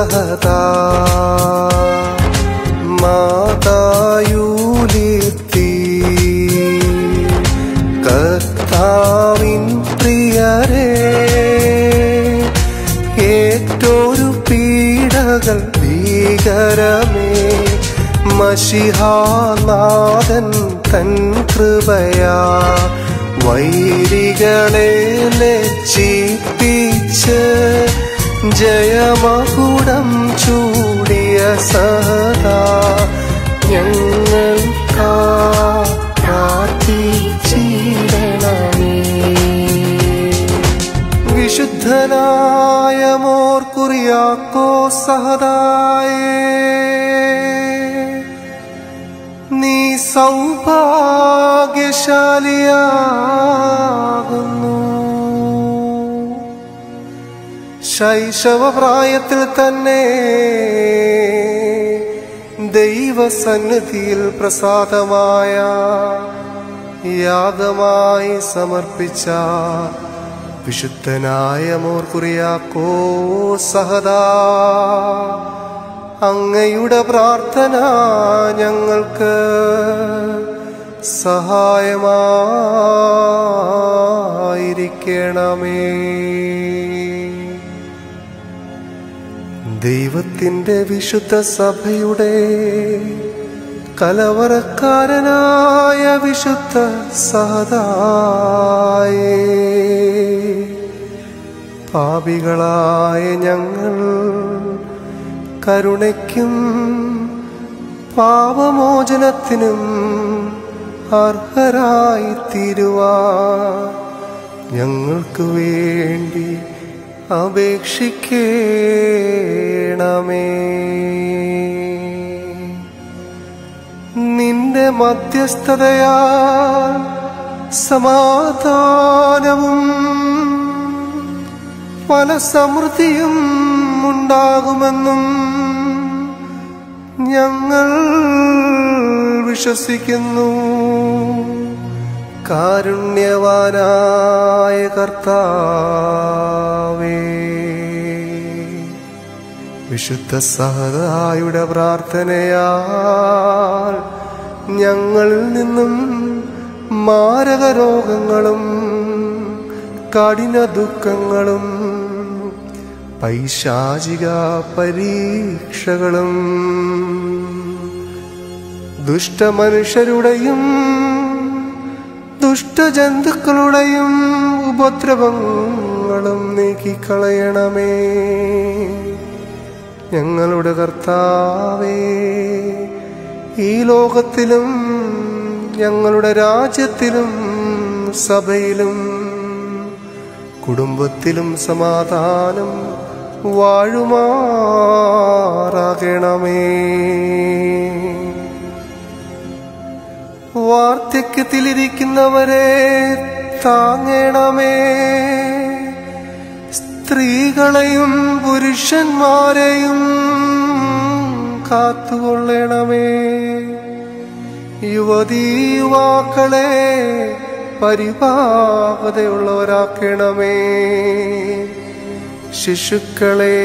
സഹദാ മാതായൂലിത്തി കർത്താവിൻ പ്രിയരേ ഏറ്റൊരു പീഡകൾ ഭീകരമേ മഷിഹാനാഥൻ തൻ കൃപയാ വൈരികളെ ലജ്ജിപ്പിച്ച് ജയമകുടം ചൂടിയ സദാ ഞങ്ങൾക്കാ പ്രാർത്ഥിച്ചിടണമേ വിശുദ്ധനായ മോർ കുറിയാക്കോ സഹദായേ നീ സൗഭാഗ്യശാലിയാകുന്നു ശൈശവപ്രായത്തിൽ തന്നെ ദൈവസന്നിധിയിൽ പ്രസാദമായ യാഗമായി സമർപ്പിച്ച വിശുദ്ധനായ മോർക്കുറിയാക്കോ സഹദാ അങ്ങയുടെ പ്രാർത്ഥന ഞങ്ങൾക്ക് സഹായമായിരിക്കണമേ ദൈവത്തിൻ്റെ വിശുദ്ധ സഭയുടെ കലവറക്കാരനായ വിശുദ്ധ സഹതായേ പാപികളായ ഞങ്ങൾ കരുണയ്ക്കും പാപമോചനത്തിനും അർഹരായി തീരുവാ ഞങ്ങൾക്ക് വേണ്ടി അപേക്ഷിക്കണമേ നിന്റെ മധ്യസ്ഥതയാൽ സമാധാനവും പല സമൃദ്ധിയും ഉണ്ടാകുമെന്നും ഞങ്ങൾ വിശ്വസിക്കുന്നു കാരുണ്യവാനായ കർത്താവേ വിശുദ്ധ സഹതായുടെ പ്രാർത്ഥനയാൽ ഞങ്ങളിൽ നിന്നും മാരക രോഗങ്ങളും കഠിന ദുഃഖങ്ങളും പൈശാചിക പരീക്ഷകളും ദുഷ്ടമനുഷ്യരുടെയും ദുഷ്ടജന്തുക്കളുടെയും ഉപദ്രവങ്ങളും നീക്കിക്കളയണമേ ഞങ്ങളുടെ കർത്താവേ ഈ ലോകത്തിലും ഞങ്ങളുടെ രാജ്യത്തിലും സഭയിലും കുടുംബത്തിലും സമാധാനം വാഴുമാറാകണമേ വാർദ്ധക്യത്തിലിരിക്കുന്നവരെ താങ്ങണമേ സ്ത്രീകളെയും പുരുഷന്മാരെയും കാത്തുകൊള്ളണമേ യുവതീ യുവാക്കളെ പരിപാകതയുള്ളവരാക്കണമേ ശിശുക്കളെ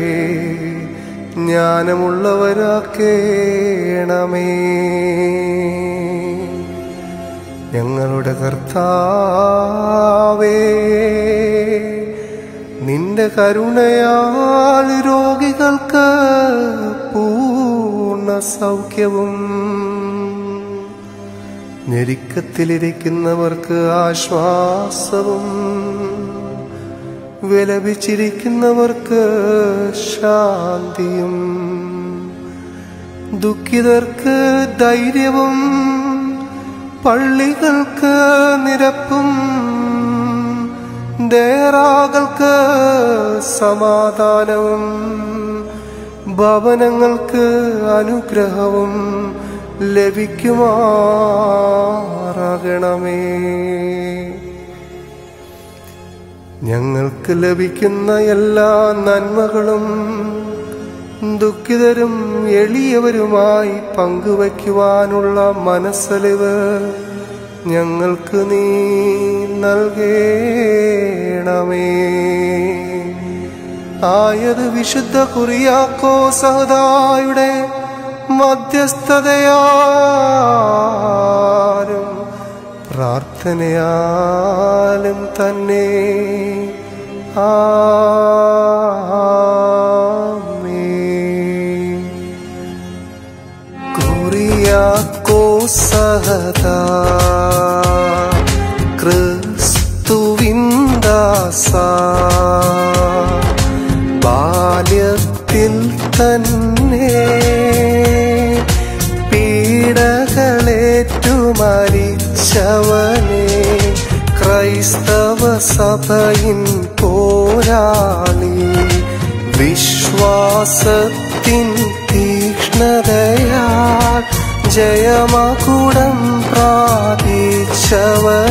ജ്ഞാനമുള്ളവരാക്കേണമേ ഞങ്ങളുടെ കർത്താവേ നിന്റെ കരുണയാൽ രോഗികൾക്ക് പൂർണ്ണ സൗഖ്യവും ഞെരുക്കത്തിലിരിക്കുന്നവർക്ക് ആശ്വാസവും വിലപിച്ചിരിക്കുന്നവർക്ക് ശാന്തിയും ദുഃഖിതർക്ക് ധൈര്യവും പള്ളികൾക്ക് നിരപ്പും ദേറാകൾക്ക് സമാധാനവും ഭവനങ്ങൾക്ക് അനുഗ്രഹവും ലഭിക്കുമാറാകണമേ ഞങ്ങൾക്ക് ലഭിക്കുന്ന എല്ലാ നന്മകളും ദുഃഖിതരും എളിയവരുമായി പങ്കുവയ്ക്കുവാനുള്ള മനസ്സലിവ് ഞങ്ങൾക്ക് നീ നൽകേണമേ ആയത് വിശുദ്ധ കുറിയാക്കോ സഹദായുടെ മധ്യസ്ഥതയാലും പ്രാർത്ഥനയാലും തന്നെ ആമേൻ കുറിയാക്കോ സഹദാ ക്രിസ്തുവിന്ദാസ ബാല്യത്തിൽ തന്നെ പീഡകളേറ്റു മരിച്ചവനെ ക്രൈസ്തവ സഭയിൻ പോരാളി വിശ്വാസത്തിൻ തീക്ഷ്ണതയാൽ ജയമകുടം പ്രാപിച്ചവനെ